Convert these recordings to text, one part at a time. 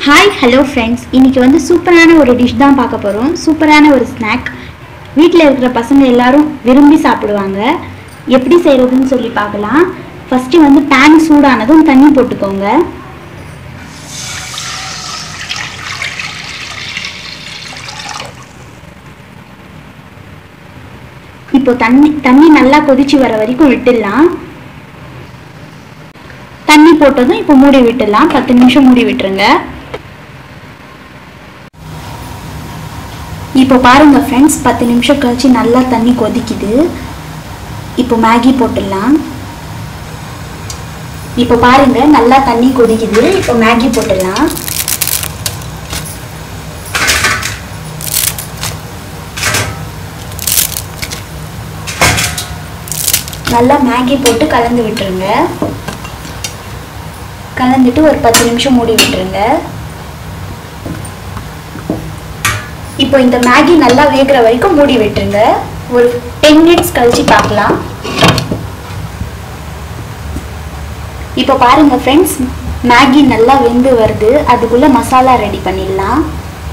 hi hello friends இன்னைக்கு வந்து சூப்பரான ஒரு டிஷ் தான் பார்க்க போகிறோம் சூப்பரான ஒரு ஸ்நாக் வீட்டில் இருக்கிற பசங்க எல்லாரும் விரும்பி சாப்பிடுவாங்க எப்படி செய்கிறதுன்னு சொல்லி பார்க்கலாம் ஃபஸ்ட்டு வந்து பேன் சூடானதும் தண்ணி போட்டுக்கோங்க இப்போ தண்ணி தண்ணி நல்லா கொதிச்சு வர வரைக்கும் விட்டுடலாம் தண்ணி போட்டதும் இப்போ மூடி விட்டுடலாம் பத்து நிமிஷம் மூடி விட்டுருங்க இப்போ பாருங்க ஃப்ரெண்ட்ஸ் பத்து நிமிஷம் கழிச்சு நல்லா தண்ணி கொதிக்குது இப்போ மேகி போட்டுடலாம் இப்போ பாருங்க நல்லா தண்ணி கொதிக்குது இப்போ மேகி போட்டுடலாம் நல்லா மேகி போட்டு கலந்து விட்டுருங்க கலந்துட்டு ஒரு பத்து நிமிஷம் மூடி விட்டுருங்க இப்போ இந்த மேகி நல்லா வேகிற வரைக்கும் மூடி விட்டுருங்க ஒரு டென் மினிட்ஸ் கழிச்சு பார்க்கலாம் இப்போ பாருங்க ஃப்ரெண்ட்ஸ் மேகி நல்லா வெந்து வருது அதுக்குள்ள மசாலா ரெடி பண்ணிடலாம்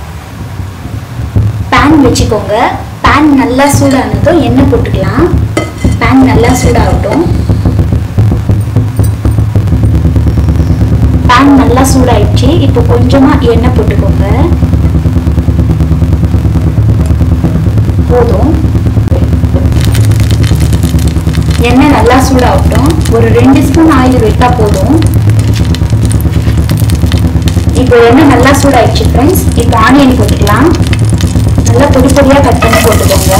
பேன் வச்சுக்கோங்க பேன் நல்லா சூடானதும் எண்ணெய் போட்டுக்கலாம் பேன் நல்லா சூடாகட்டும் பேன் நல்லா சூடாயிடுச்சு இப்போ கொஞ்சமா எண்ணெய் போட்டுக்கோங்க போதும் எண்ணெய் நல்லா சூடாகட்டும் ஒரு ரெண்டு ஸ்பூன் ஆயில் விட்டா போதும் இப்போ எண்ணெய் நல்லா சூடாயிடுச்சு ஃப்ரெண்ட்ஸ் இப்போ ஆனியன் போட்டுக்கலாம் நல்லா பொடி பொடியாக கட் பண்ணி போட்டுக்கோங்க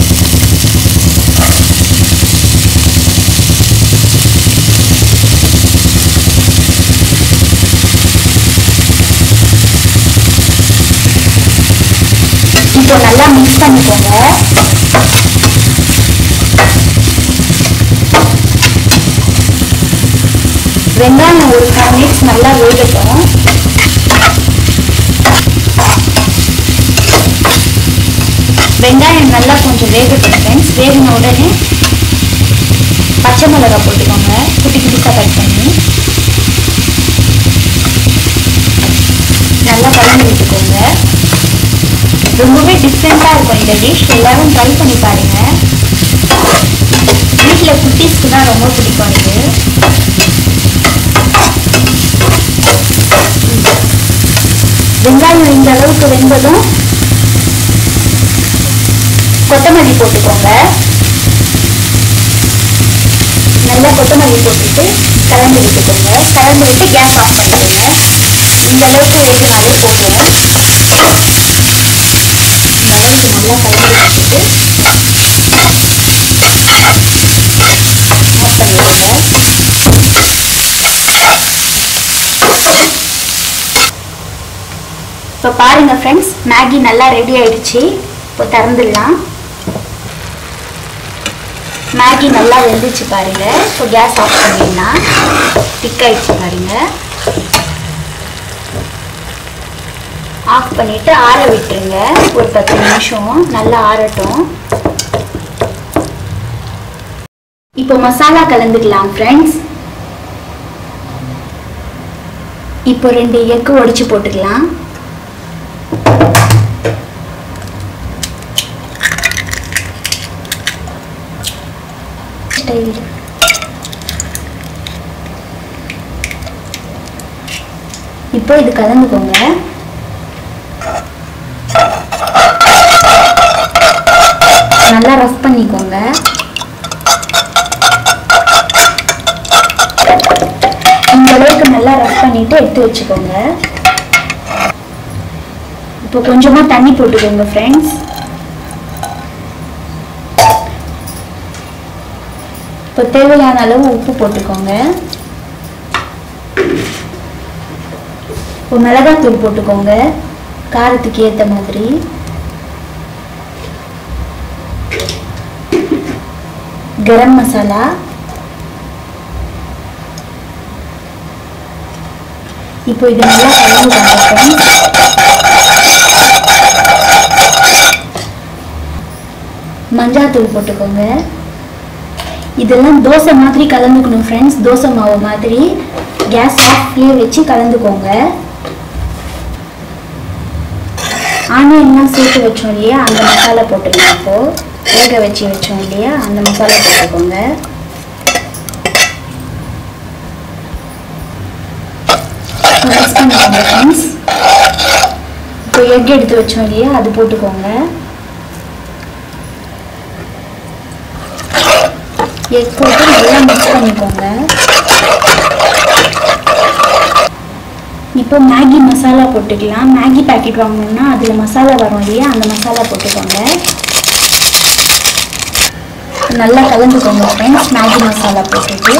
இப்போ நல்லா மிக்ஸ் பண்ணிக்கோங்க வெங்காயம் ஒரு ஃபைவ் மினிட்ஸ் நல்லா வேகட்டும் வெங்காயம் நல்லா கொஞ்சம் வேகட்டும் ஃப்ரெண்ட்ஸ் வேகின உடனே பச்சை மிளகாய் போட்டுக்கோங்க குட்டி குட்டிஸாக கட் பண்ணி நல்லா கலந்து விட்டுக்கோங்க ரொம்பவே டிஃப்ரெண்ட்டாக இருக்கும் இந்த டிஷ் எல்லாரும் ட்ரை பண்ணி பாருங்க வீட்டில் குட்டீஸ்க்கு தான் ரொம்ப பிடிக்கும் இது வெங்காயம் இந்த அளவுக்கு வெந்ததும் கொத்தமல்லி போட்டுக்கோங்க நல்லா கொத்தமல்லி போட்டுட்டு கலந்து விட்டுக்கோங்க கலந்து விட்டு கேஸ் ஆஃப் பண்ணிக்கோங்க இந்த அளவுக்கு வேகினாலே போதும் இந்த அளவுக்கு நல்லா கலந்து வச்சுட்டு ஆஃப் பண்ணிடுங்க இப்போ பாருங்க ஃப்ரெண்ட்ஸ் மேகி நல்லா ரெடி ஆயிடுச்சு இப்போ திறந்துடலாம் மேகி நல்லா வெந்துச்சு பாருங்க இப்போ கேஸ் ஆஃப் பண்ணிடலாம் திக் ஆயிடுச்சு பாருங்க ஆஃப் பண்ணிட்டு ஆற விட்டுருங்க ஒரு பத்து நிமிஷம் நல்லா ஆறட்டும் இப்போ மசாலா கலந்துக்கலாம் ஃப்ரெண்ட்ஸ் இப்போ ரெண்டு எக்கு உடைச்சு போட்டுக்கலாம் ஸ்டைல் இப்போ இது கலந்துக்கோங்க நல்லா ரஃப் பண்ணிக்கோங்க இந்த அளவுக்கு நல்லா ரஃப் பண்ணிட்டு எடுத்து வச்சுக்கோங்க இப்போ கொஞ்சமா தண்ணி போட்டுக்கோங்க ஃப்ரெண்ட்ஸ் இப்போ தேவையான அளவு உப்பு போட்டுக்கோங்க இப்போ மிளகாத்தூள் போட்டுக்கோங்க காரத்துக்கு ஏற்ற மாதிரி கரம் மசாலா இப்போ இது நல்லா கலந்து மஞ்சாத்தூள் போட்டுக்கோங்க இதெல்லாம் தோசை மாதிரி கலந்துக்கணும் ஃப்ரெண்ட்ஸ் தோசை மாவு மாதிரி கேஸ் ஆஃப்லேயே வச்சு கலந்துக்கோங்க ஆனியன்லாம் சேர்த்து வச்சோம் இல்லையா அந்த மசாலா போட்டுக்கலாம் இப்போது வேக வச்சு வச்சோம் இல்லையா அந்த மசாலா போட்டுக்கோங்க மிக்ஸ் பண்ணிக்கோங்க ஃப்ரெண்ட்ஸ் இப்போ எக் எடுத்து வச்சோம் இல்லையா அது போட்டுக்கோங்க எக் போட்டு நல்லா மிக்ஸ் பண்ணிக்கோங்க இப்போ மேகி மசாலா போட்டுக்கலாம் மேகி பேக்கெட் வாங்கணும்னா அதில் மசாலா வரும் இல்லையா அந்த மசாலா போட்டுக்கோங்க நல்லா கலந்துக்கோங்க ஃப்ரெண்ட்ஸ் மேகி மசாலா போட்டுட்டு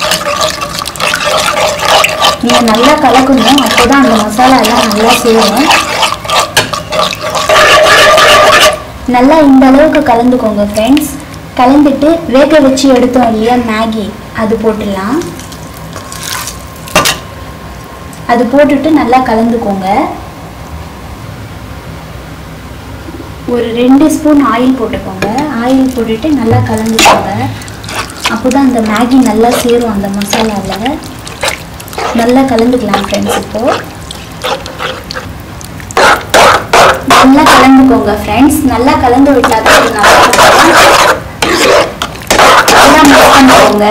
நீங்கள் நல்லா கலக்கணும் அப்போ தான் அந்த மசாலா எல்லாம் நல்லா சேரும் நல்லா இந்த அளவுக்கு கலந்துக்கோங்க ஃப்ரெண்ட்ஸ் கலந்துட்டு வேக வச்சு எடுத்தோம் இல்லையா மேகி அது போட்டுடலாம் அது போட்டுட்டு நல்லா கலந்துக்கோங்க ஒரு ரெண்டு ஸ்பூன் ஆயில் போட்டுக்கோங்க ஆயில் போட்டுட்டு நல்லா கலந்துக்கோங்க அப்போ தான் அந்த மேகி நல்லா சேரும் அந்த மசாலாவில் நல்லா கலந்துக்கலாம் ஃப்ரெண்ட்ஸ் இப்போ நல்லா கலந்துக்கோங்க ஃப்ரெண்ட்ஸ் நல்லா கலந்து விட்டால் தான் இது நல்லா இருக்கும் நல்லா மிக்ஸ் பண்ணிக்கோங்க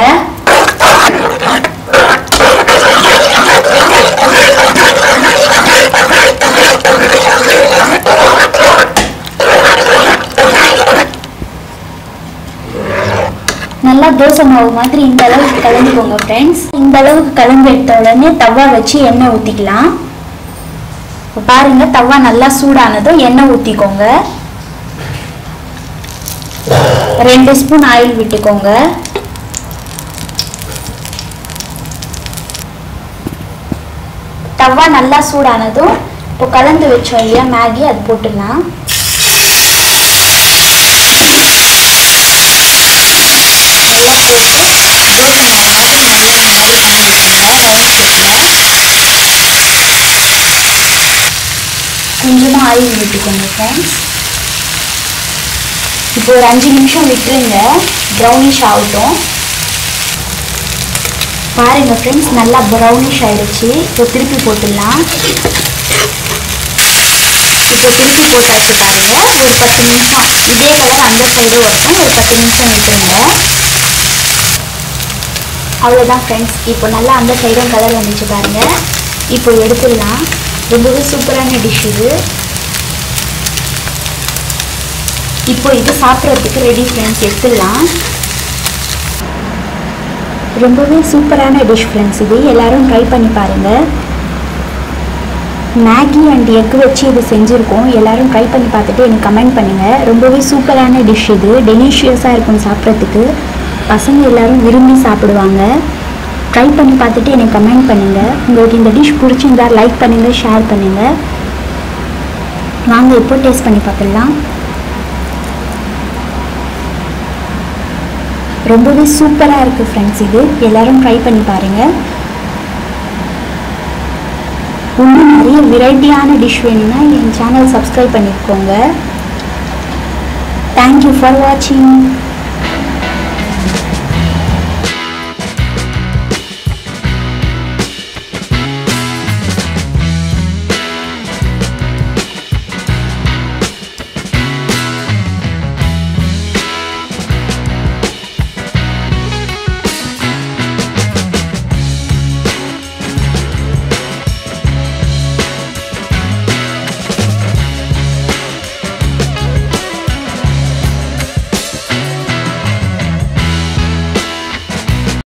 நல்லா தோசை மாவு மாதிரி இந்த அளவுக்கு கலந்துக்கோங்க ஃப்ரெண்ட்ஸ் இந்த அளவுக்கு கலந்து எடுத்த உடனே தவா வச்சு எண்ணெய் ஊற்றிக்கலாம் இப்போ பாருங்க தவா நல்லா சூடானதும் எண்ணெய் ஊற்றிக்கோங்க ரெண்டு ஸ்பூன் ஆயில் விட்டுக்கோங்க தவா நல்லா சூடானதும் இப்போ கலந்து வச்சோம் இல்லையா மேகி அது போட்டுடலாம் நல்லா போட்டு தோசை மாவு மாதிரி நல்லா இந்த மாதிரி பண்ணி விட்டுருங்க ரவுண்ட் ஷேப்பில் கொஞ்சமாக ஆயில் விட்டுக்கோங்க ஃப்ரெண்ட்ஸ் இப்போ ஒரு அஞ்சு நிமிஷம் விட்டுருங்க ப்ரௌனிஷ் ஆகட்டும் பாருங்க ஃப்ரெண்ட்ஸ் நல்லா ப்ரௌனிஷ் ஆயிடுச்சு இப்போ திருப்பி போட்டுடலாம் இப்போ திருப்பி போட்டாச்சு பாருங்க ஒரு பத்து நிமிஷம் இதே கலர் அந்த சைடும் வரட்டும் ஒரு பத்து நிமிஷம் விட்டுருங்க அவ்வளோதான் ஃப்ரெண்ட்ஸ் இப்போ நல்லா அந்த சைடும் கலர் வந்துச்சு பாருங்க இப்போ எடுத்துடலாம் ரொம்பவே சூப்பரான டிஷ் இது இப்போ இது சாப்பிட்றதுக்கு ரெடி ஃப்ரெண்ட்ஸ் எடுத்துடலாம் ரொம்பவே சூப்பரான டிஷ் ஃப்ரெண்ட்ஸ் இது எல்லாரும் ட்ரை பண்ணி பாருங்கள் மேகி அண்ட் எக் வச்சு இது செஞ்சுருக்கோம் எல்லாரும் ட்ரை பண்ணி பார்த்துட்டு எனக்கு கமெண்ட் பண்ணுங்கள் ரொம்பவே சூப்பரான டிஷ் இது டெலிஷியஸாக இருக்கும் சாப்பிட்றதுக்கு பசங்க எல்லாரும் விரும்பி சாப்பிடுவாங்க ட்ரை பண்ணி பார்த்துட்டு எனக்கு கமெண்ட் பண்ணுங்கள் உங்களுக்கு இந்த டிஷ் பிடிச்சிருந்தா லைக் பண்ணுங்கள் ஷேர் பண்ணுங்கள் வாங்க இப்போ டேஸ்ட் பண்ணி பார்த்துடலாம் ரொம்பவே சூப்பராக இருக்குது ஃப்ரெண்ட்ஸ் இது எல்லாரும் ட்ரை பண்ணி பாருங்கள் இன்னும் நிறைய வெரைட்டியான டிஷ் வேணும்னா என் சேனல் சப்ஸ்கிரைப் பண்ணிக்கோங்க தேங்க்யூ ஃபார் வாட்சிங்